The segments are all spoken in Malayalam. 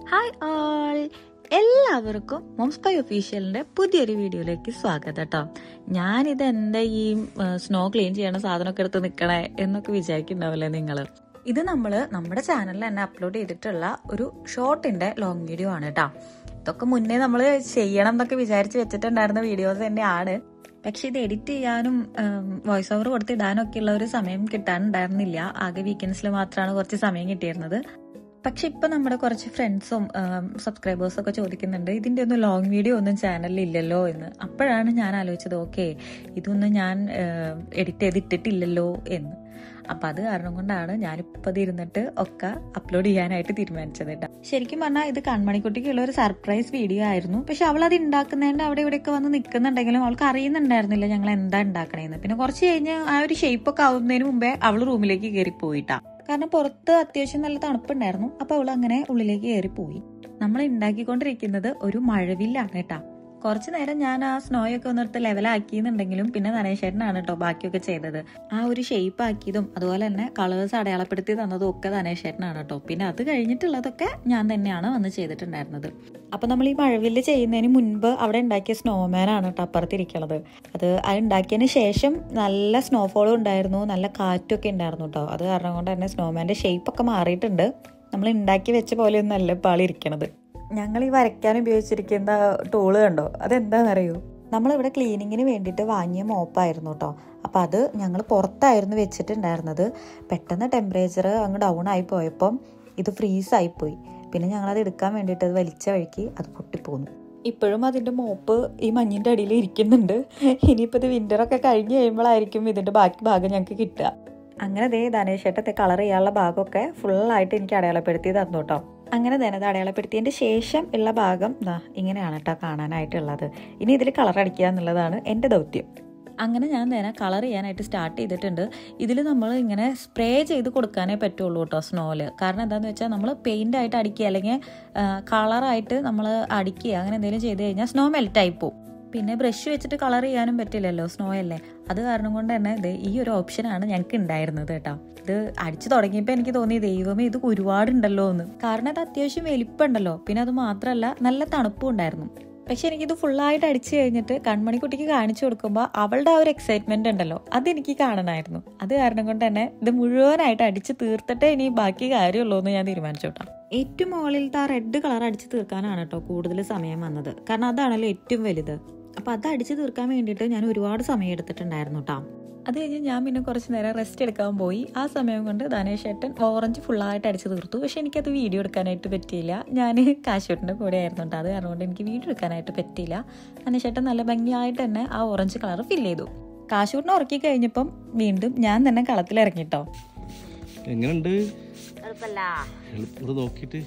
ഹായ് ഓൾ എല്ലാവർക്കും മോംസ്കൈ ഒഫീഷ്യലിന്റെ പുതിയൊരു വീഡിയോയിലേക്ക് സ്വാഗതം കേട്ടോ ഞാനിത് എന്താ ഈ സ്നോ ക്ലീൻ ചെയ്യണ സാധനമൊക്കെ എടുത്ത് നിൽക്കണേ എന്നൊക്കെ വിചാരിക്കുന്നുണ്ടാവില്ലേ നിങ്ങൾ ഇത് നമ്മൾ നമ്മുടെ ചാനലിൽ തന്നെ അപ്ലോഡ് ചെയ്തിട്ടുള്ള ഒരു ഷോർട്ടിന്റെ ലോങ് വീഡിയോ ആണ് കേട്ടോ ഇതൊക്കെ മുന്നേ നമ്മൾ ചെയ്യണം എന്നൊക്കെ വിചാരിച്ച് വെച്ചിട്ടുണ്ടായിരുന്ന വീഡിയോസ് തന്നെയാണ് പക്ഷെ ഇത് എഡിറ്റ് ചെയ്യാനും വോയിസ് ഓവർ കൊടുത്ത് ഇടാനും ഒക്കെ ഉള്ള ഒരു സമയം കിട്ടാനുണ്ടായിരുന്നില്ല ആകെ വീക്കെൻഡ്സിൽ മാത്രമാണ് കുറച്ച് സമയം കിട്ടിയിരുന്നത് പക്ഷെ ഇപ്പൊ നമ്മുടെ കുറച്ച് ഫ്രണ്ട്സും സബ്സ്ക്രൈബേഴ്സും ഒക്കെ ചോദിക്കുന്നുണ്ട് ഇതിന്റെ ഒന്നും ലോങ് വീഡിയോ ഒന്നും ചാനലിൽ ഇല്ലല്ലോ എന്ന് അപ്പോഴാണ് ഞാൻ ആലോചിച്ചത് ഓക്കെ ഇതൊന്നും ഞാൻ എഡിറ്റ് ചെയ്തിട്ടിട്ടില്ലല്ലോ എന്ന് അപ്പൊ അത് കാരണം കൊണ്ടാണ് ഞാനിപ്പോ ഇത് ഇരുന്നിട്ട് ഒക്കെ അപ്ലോഡ് ചെയ്യാനായിട്ട് തീരുമാനിച്ചത് കേട്ടോ ശരിക്കും പറഞ്ഞാൽ ഇത് കൺമണിക്കുട്ടിക്കുള്ള ഒരു സർപ്രൈസ് വീഡിയോ ആയിരുന്നു പക്ഷെ അവൾ അത് ഉണ്ടാക്കുന്നതിന്റെ അവിടെ ഇവിടെയൊക്കെ വന്ന് നിൽക്കുന്നുണ്ടെങ്കിലും അവൾക്ക് അറിയുന്നുണ്ടായിരുന്നില്ല ഞങ്ങൾ എന്താ ഉണ്ടാക്കണേന്ന് പിന്നെ കുറച്ച് കഴിഞ്ഞ് ആ ഒരു ഷേപ്പ് ഒക്കെ ആവുന്നതിന് മുമ്പേ അവൾ റൂമിലേക്ക് കയറി പോയിട്ടാ കാരണം പുറത്ത് അത്യാവശ്യം നല്ല തണുപ്പുണ്ടായിരുന്നു അപ്പൊ അവൾ അങ്ങനെ ഉള്ളിലേക്ക് കയറി പോയി നമ്മൾ ഉണ്ടാക്കിക്കൊണ്ടിരിക്കുന്നത് ഒരു മഴവില്ലാണ് കേട്ടാ കുറച്ചു നേരം ഞാൻ ആ സ്നോയൊക്കെ ഒന്നെടുത്ത് ലെവലാക്കിയെന്നുണ്ടെങ്കിലും പിന്നെ ധനേശേട്ടനാണ് കേട്ടോ ബാക്കിയൊക്കെ ചെയ്തത് ആ ഒരു ഷേപ്പ് ആക്കിയതും അതുപോലെ തന്നെ കളേഴ്സ് അടയാളപ്പെടുത്തി തന്നതും ഒക്കെ ധനേശേട്ടനാണ് കേട്ടോ പിന്നെ അത് കഴിഞ്ഞിട്ടുള്ളതൊക്കെ ഞാൻ തന്നെയാണ് വന്ന് ചെയ്തിട്ടുണ്ടായിരുന്നത് അപ്പൊ നമ്മൾ ഈ മഴവില്ല് ചെയ്യുന്നതിന് മുൻപ് അവിടെ ഉണ്ടാക്കിയ സ്നോമാൻ ആണ് കേട്ടോ അപ്പുറത്തിരിക്കണത് അത് അത് ഉണ്ടാക്കിയതിന് ശേഷം നല്ല സ്നോഫോളും ഉണ്ടായിരുന്നു നല്ല കാറ്റൊക്കെ ഉണ്ടായിരുന്നു കേട്ടോ അത് കാരണം കൊണ്ട് തന്നെ സ്നോമാന്റെ ഷേപ്പ് ഒക്കെ മാറിയിട്ടുണ്ട് നമ്മൾ ഉണ്ടാക്കി വെച്ച പോലെയൊന്നും ഇപ്പോൾ ആളിരിക്കണത് ഞങ്ങൾ ഈ വരയ്ക്കാൻ ഉപയോഗിച്ചിരിക്കുന്ന ടൂള് കണ്ടോ അതെന്താണെന്നറിയോ നമ്മളിവിടെ ക്ലീനിങ്ങിന് വേണ്ടിയിട്ട് വാങ്ങിയ മോപ്പായിരുന്നു കേട്ടോ അപ്പോൾ അത് ഞങ്ങൾ പുറത്തായിരുന്നു വെച്ചിട്ടുണ്ടായിരുന്നത് പെട്ടെന്ന് ടെമ്പറേച്ചർ അങ്ങ് ഡൗൺ ആയി പോയപ്പം ഇത് ഫ്രീസ് ആയിപ്പോയി പിന്നെ ഞങ്ങളത് എടുക്കാൻ വേണ്ടിയിട്ട് അത് വലിച്ച വഴിക്ക് അത് പൊട്ടിപ്പോന്നു ഇപ്പോഴും അതിൻ്റെ മോപ്പ് ഈ മഞ്ഞിൻ്റെ അടിയിൽ ഇരിക്കുന്നുണ്ട് ഇനിയിപ്പോൾ ഇത് വിൻ്ററൊക്കെ കഴിഞ്ഞ് കഴിയുമ്പോഴായിരിക്കും ഇതിൻ്റെ ബാക്കി ഭാഗം ഞങ്ങൾക്ക് കിട്ടുക അങ്ങനെ ദേ ധനേശേട്ടത്തെ കളർ ചെയ്യാനുള്ള ഭാഗമൊക്കെ ഫുള്ളായിട്ട് എനിക്ക് അടയാളപ്പെടുത്തി തന്നു കേട്ടോ അങ്ങനെ തന്നെ അത് അടയാളപ്പെടുത്തിയതിൻ്റെ ശേഷം ഉള്ള ഭാഗം ദാ ഇങ്ങനെയാണ് കേട്ടോ കാണാനായിട്ടുള്ളത് ഇനി ഇതിൽ കളർ അടിക്കുക എന്നുള്ളതാണ് എൻ്റെ ദൗത്യം അങ്ങനെ ഞാൻ നേരെ കളർ ചെയ്യാനായിട്ട് സ്റ്റാർട്ട് ചെയ്തിട്ടുണ്ട് ഇതിൽ നമ്മൾ ഇങ്ങനെ സ്പ്രേ ചെയ്ത് കൊടുക്കാനേ പറ്റുള്ളൂ കേട്ടോ സ്നോല് കാരണം എന്താണെന്ന് വെച്ചാൽ നമ്മൾ പെയിൻ്റ് ആയിട്ട് അടിക്കുക അല്ലെങ്കിൽ കളറായിട്ട് നമ്മൾ അടിക്കുക അങ്ങനെ എന്തെങ്കിലും ചെയ്ത് കഴിഞ്ഞാൽ സ്നോ മെൽറ്റായി പോകും പിന്നെ ബ്രഷ് വെച്ചിട്ട് കളർ ചെയ്യാനും പറ്റില്ലല്ലോ സ്നോ അല്ലേ അത് കാരണം കൊണ്ട് തന്നെ ഇത് ഈ ഒരു ഓപ്ഷനാണ് ഞങ്ങൾക്ക് ഉണ്ടായിരുന്നത് കേട്ടോ ഇത് അടിച്ചു തുടങ്ങിയപ്പോൾ എനിക്ക് തോന്നി ദൈവമേ ഇത് ഒരുപാടുണ്ടല്ലോ എന്ന് കാരണം ഇത് അത്യാവശ്യം വലിപ്പമുണ്ടല്ലോ പിന്നെ അത് മാത്രമല്ല നല്ല തണുപ്പും ഉണ്ടായിരുന്നു പക്ഷെ എനിക്കിത് ഫുള്ളായിട്ട് അടിച്ചു കഴിഞ്ഞിട്ട് കൺമണിക്കുട്ടിക്ക് കാണിച്ചു കൊടുക്കുമ്പോൾ അവളുടെ ആ ഒരു എക്സൈറ്റ്മെന്റ് ഉണ്ടല്ലോ അതെനിക്ക് കാണണമായിരുന്നു അത് കാരണം കൊണ്ട് തന്നെ ഇത് മുഴുവനായിട്ട് അടിച്ച് തീർത്തിട്ടേ ഇനി ബാക്കി കാര്യമുള്ളൂ എന്ന് ഞാൻ തീരുമാനിച്ചു കേട്ടോ ഏറ്റവും മുകളിലത്തെ ആ റെഡ് കളർ അടിച്ച് തീർക്കാനാണ് കേട്ടോ കൂടുതൽ സമയം വന്നത് കാരണം അതാണല്ലോ ഏറ്റവും വലുത് അപ്പോൾ അത് അടിച്ച് തീർക്കാൻ വേണ്ടിയിട്ട് ഞാൻ ഒരുപാട് സമയം എടുത്തിട്ടുണ്ടായിരുന്നു കേട്ടോ അത് കഴിഞ്ഞ് ഞാൻ പിന്നെ കുറച്ച് നേരം റെസ്റ്റ് എടുക്കാൻ പോയി ആ സമയം കൊണ്ട് ധനേഷ് ഏട്ടൻ ഓറഞ്ച് ഫുള്ളായിട്ട് അടിച്ച് തീർത്തു പക്ഷെ എനിക്കത് വീഡിയോ എടുക്കാനായിട്ട് പറ്റിയില്ല ഞാൻ കാശൂട്ടിൻ്റെ കൂടെ ആയിരുന്നു കേട്ടോ അത് കാരണം കൊണ്ട് എനിക്ക് വീഡിയോ എടുക്കാനായിട്ട് പറ്റിയില്ല ധനേഷ് ഏട്ടൻ നല്ല ഭംഗിയായിട്ട് തന്നെ ആ ഓറഞ്ച് കളർ ഫില്ല് ചെയ്തു കാശൂട്ടിനെ ഉറക്കി കഴിഞ്ഞപ്പം വീണ്ടും ഞാൻ തന്നെ കളത്തിൽ ഇറങ്ങിട്ടോ എങ്ങനുണ്ട് എളുപ്പല്ല എളുപ്പം നോക്കിയിട്ട്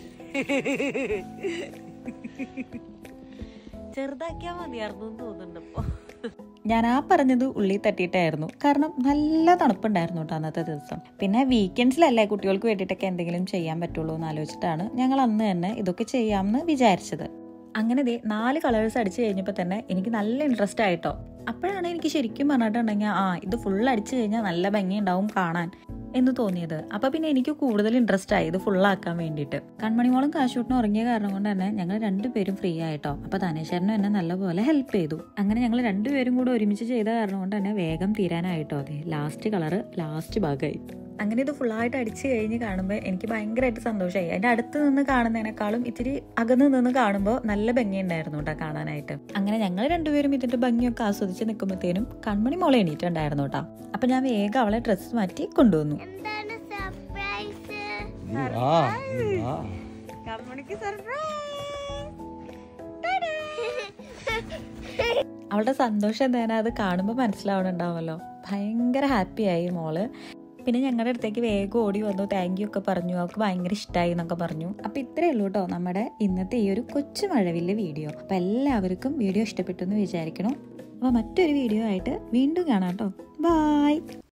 ചെറുതാക്കിയാ മതിയായിരുന്നു തോന്നുന്നുണ്ട് ഇപ്പൊ ഞാൻ ആ പറഞ്ഞത് ഉള്ളി തട്ടിയിട്ടായിരുന്നു കാരണം നല്ല തണുപ്പുണ്ടായിരുന്നു കേട്ടോ അന്നത്തെ ദിവസം പിന്നെ വീക്കെൻഡ്സിലല്ലേ കുട്ടികൾക്ക് വേണ്ടിയിട്ടൊക്കെ എന്തെങ്കിലും ചെയ്യാൻ പറ്റുള്ളൂ എന്ന് ആലോചിച്ചിട്ടാണ് ഞങ്ങൾ അന്ന് തന്നെ ഇതൊക്കെ ചെയ്യാമെന്ന് വിചാരിച്ചത് അങ്ങനെ ദേ നാല് കളേഴ്സ് അടിച്ചു കഴിഞ്ഞപ്പോൾ തന്നെ എനിക്ക് നല്ല ഇൻട്രസ്റ്റ് ആയിട്ടോ അപ്പോഴാണ് എനിക്ക് ശരിക്കും പറഞ്ഞിട്ടുണ്ടെങ്കിൽ ആ ഇത് ഫുൾ അടിച്ചു കഴിഞ്ഞാൽ നല്ല ഭംഗി ഉണ്ടാവും കാണാൻ എന്ന് തോന്നിയത് അപ്പൊ പിന്നെ എനിക്ക് കൂടുതൽ ഇൻട്രസ്റ്റ് ആയി ഇത് ഫുള്ളാക്കാൻ വേണ്ടിയിട്ട് കൺമണിമോളും കാശൂട്ടിനും ഉറങ്ങിയ കാരണം കൊണ്ട് തന്നെ ഞങ്ങൾ രണ്ടുപേരും ഫ്രീ ആയിട്ടോ അപ്പൊ ധനേശ്വരനും എന്നെ നല്ലപോലെ ഹെൽപ്പ് ചെയ്തു അങ്ങനെ ഞങ്ങൾ രണ്ടുപേരും കൂടെ ഒരുമിച്ച് ചെയ്ത കാരണം കൊണ്ട് തന്നെ വേഗം തീരാനായിട്ടോ അതെ ലാസ്റ്റ് കളറ് ലാസ്റ്റ് ഭാഗമായി അങ്ങനെ ഇത് ഫുള്ളായിട്ട് അടിച്ചു കഴിഞ്ഞ് കാണുമ്പോൾ എനിക്ക് ഭയങ്കരമായിട്ട് സന്തോഷമായി അതിന്റെ അടുത്ത് നിന്ന് കാണുന്നതിനേക്കാളും ഇത്തിരി അകന്ന് നിന്ന് കാണുമ്പോൾ നല്ല ഭംഗിയുണ്ടായിരുന്നു കേട്ടോ കാണാനായിട്ട് അങ്ങനെ ഞങ്ങൾ രണ്ടുപേരും ഇതിന്റെ ഭംഗിയൊക്കെ ആസ്വദിച്ച് നിൽക്കുമ്പോഴത്തേനും കൺമണി മോളെ എണീറ്റുണ്ടായിരുന്നു കേട്ടോ അപ്പൊ ഞാൻ വേഗം അവളെ ഡ്രസ്സ് മാറ്റി കൊണ്ടുവന്നു എന്താണ് സർപ്രൈസ് ആ ആ കമ്മണിക്ക് സർപ്രൈസ് അവളുടെ സന്തോഷം എന്തായാലും അത് കാണുമ്പോൾ മനസ്സിലാവണുണ്ടാവുമല്ലോ ഭയങ്കര ഹാപ്പിയായി മോള് പിന്നെ ഞങ്ങളുടെ അടുത്തേക്ക് വേഗം ഓടി വന്നു താങ്ക് യു ഒക്കെ പറഞ്ഞു അവൾക്ക് ഭയങ്കര ഇഷ്ടമായി എന്നൊക്കെ പറഞ്ഞു അപ്പൊ ഇത്രയേ ഉള്ളൂ കേട്ടോ നമ്മുടെ ഇന്നത്തെ ഈ ഒരു കൊച്ചു മഴവില്ല് വീഡിയോ അപ്പൊ എല്ലാവർക്കും വീഡിയോ ഇഷ്ടപ്പെട്ടു എന്ന് വിചാരിക്കണം അപ്പൊ മറ്റൊരു വീഡിയോ ആയിട്ട് വീണ്ടും കാണാം കേട്ടോ ബായ്